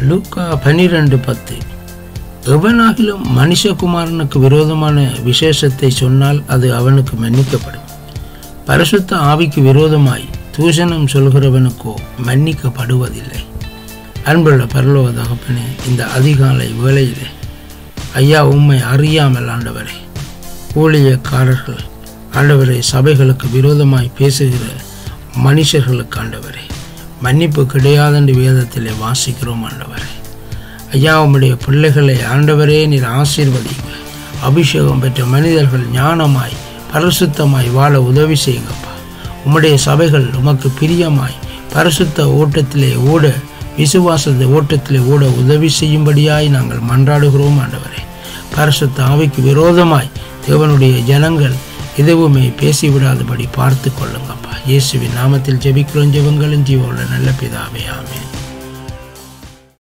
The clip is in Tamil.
லூக்கா பனிரெண்டு பத்து எவனாகிலும் மனுஷகுமாரனுக்கு விரோதமான விசேஷத்தை சொன்னால் அது அவனுக்கு மன்னிக்கப்படும் பரிசுத்த ஆவிக்கு விரோதமாய் தூஷணம் சொல்கிறவனுக்கோ மன்னிக்கப்படுவதில்லை அன்புள்ள பரலோக தகப்பனே இந்த அதிகாலை வேளையிலே ஐயா உம்மை அறியாமல் ஆண்டவரே ஊழியக்காரர்கள் ஆண்டவரை சபைகளுக்கு விரோதமாய் பேசுகிற மனுஷர்களுக்கு ஆண்டவரே மன்னிப்பு கிடையாதென்று வேதத்திலே வாசிக்கிறோம் ஆண்டவரே ஐயா உம்முடைய பிள்ளைகளை ஆண்டவரே நீர் ஆசீர்வதிங்க அபிஷேகம் பெற்ற மனிதர்கள் ஞானமாய் பரிசுத்தமாய் வாழ உதவி செய்யுங்கப்பா உம்முடைய சபைகள் உமக்கு பிரியமாய் பரிசுத்த ஓட்டத்திலே ஓட விசுவாசத்தை ஓட்டத்திலே ஓட உதவி செய்யும்படியாய் நாங்கள் மன்றாடுகிறோம் ஆண்டவரே பரிசுத்த ஆவிக்கு விரோதமாய் தேவனுடைய ஜனங்கள் எதுவுமே பேசிவிடாதபடி பார்த்து கொள்ளுங்கப்பா இயேசுவின் நாமத்தில் ஜெபிக்கிறோம் ஜெபங்களும் ஜீவோட நல்ல பிதாவே ஆமென்